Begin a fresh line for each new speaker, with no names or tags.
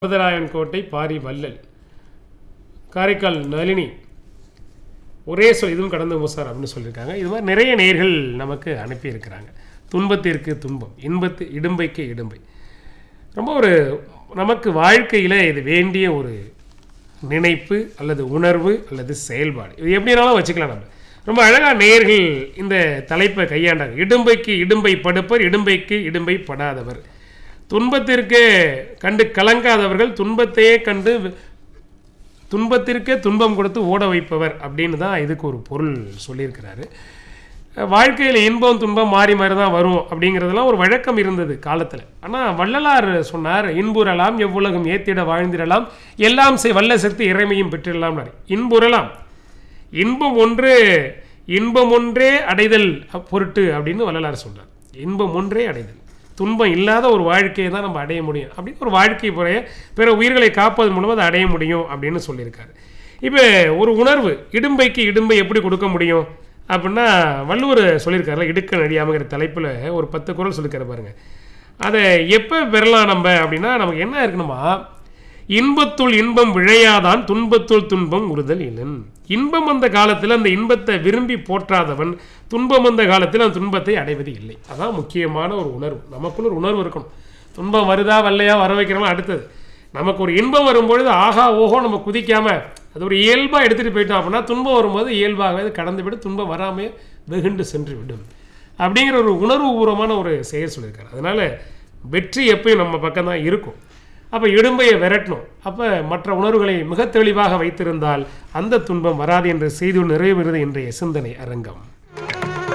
வரதராயன் கோட்டை பாரி வள்ளல் காரைக்கால் நளினி ஒரே சொல் இதுவும் கடந்து மூசார் அப்படின்னு சொல்லியிருக்காங்க இது மாதிரி நிறைய நேர்கள் நமக்கு அனுப்பியிருக்கிறாங்க துன்பத்திற்கு துன்பம் இன்பத்து இடும்பைக்கு இடும்பை ரொம்ப ஒரு நமக்கு வாழ்க்கையில் இது வேண்டிய ஒரு நினைப்பு அல்லது உணர்வு அல்லது செயல்பாடு இது எப்படினாலும் வச்சுக்கலாம் நம்ம ரொம்ப அழகாக நேர்கள் இந்த தலைப்பை கையாண்டாங்க இடும்பைக்கு இடும்பை படுப்பர் இடும்பைக்கு இடும்பை படாதவர் துன்பத்திற்கு கண்டு கலங்காதவர்கள் துன்பத்தையே கண்டு துன்பத்திற்கே துன்பம் கொடுத்து ஓட வைப்பவர் அப்படின்னு தான் இதுக்கு ஒரு பொருள் சொல்லியிருக்கிறாரு வாழ்க்கையில் இன்பம் துன்பம் மாறி மாறி தான் வரும் அப்படிங்கிறதெல்லாம் ஒரு வழக்கம் இருந்தது காலத்தில் ஆனால் வள்ளலார் சொன்னார் இன்புறலாம் எவ்வுலகம் ஏத்திட வாழ்ந்திடலாம் எல்லாம் செய் வல்ல சக்தி இறைமையும் பெற்றிடலாம்னார் இன்புறலாம் இன்பம் ஒன்று இன்பம் ஒன்றே அடைதல் பொருட்டு அப்படின்னு வள்ளலார் சொல்றார் இன்பம் ஒன்றே அடைதல் துன்பம் இல்லாத ஒரு வாழ்க்கையை தான் நம்ம அடைய முடியும் அப்படின்னு ஒரு வாழ்க்கை முறைய பிற உயிர்களை காப்பதன் மூலம் அதை அடைய முடியும் அப்படின்னு சொல்லியிருக்காரு இப்போ ஒரு உணர்வு இடும்பைக்கு இடும்பை எப்படி கொடுக்க முடியும் அப்படின்னா வள்ளுவர் சொல்லியிருக்காருல இடுக்க நடியாமங்கிற தலைப்பில் ஒரு பத்து குரல் சொல்லியிருக்காரு பாருங்க அதை எப்போ பெறலாம் நம்ம அப்படின்னா நமக்கு என்ன இருக்கணுமா இன்பத்துள் இன்பம் விழையாதான் துன்பத்துள் துன்பம் உறுதல் இலன் இன்பம் வந்த காலத்தில் அந்த இன்பத்தை விரும்பி போற்றாதவன் துன்பம் வந்த காலத்தில் அந்த துன்பத்தை அடைவது இல்லை அதான் முக்கியமான ஒரு உணர்வு நமக்குள்ள ஒரு உணர்வு இருக்கணும் துன்பம் வருதா வரலையா வர வைக்கிறோமா அடுத்தது நமக்கு ஒரு இன்பம் வரும்பொழுது ஆஹா ஓஹோ நம்ம குதிக்காம அது ஒரு இயல்பாக எடுத்துகிட்டு போயிட்டோம் அப்படின்னா துன்பம் வரும்போது இயல்பாகவே அது கடந்து விட்டு துன்பம் வராமே வெகுண்டு சென்று விடும் அப்படிங்கிற ஒரு உணர்வு பூர்வமான ஒரு செயல் சொல்லியிருக்காரு அதனால வெற்றி எப்பயும் நம்ம பக்கம் தான் இருக்கும் அப்போ இடும்பையை விரட்டணும் அப்போ மற்ற உணர்வுகளை மிக தெளிவாக வைத்திருந்தால் அந்த துன்பம் வராது என்ற செய்தி நிறைவேறுது இன்றைய சிந்தனை அரங்கம்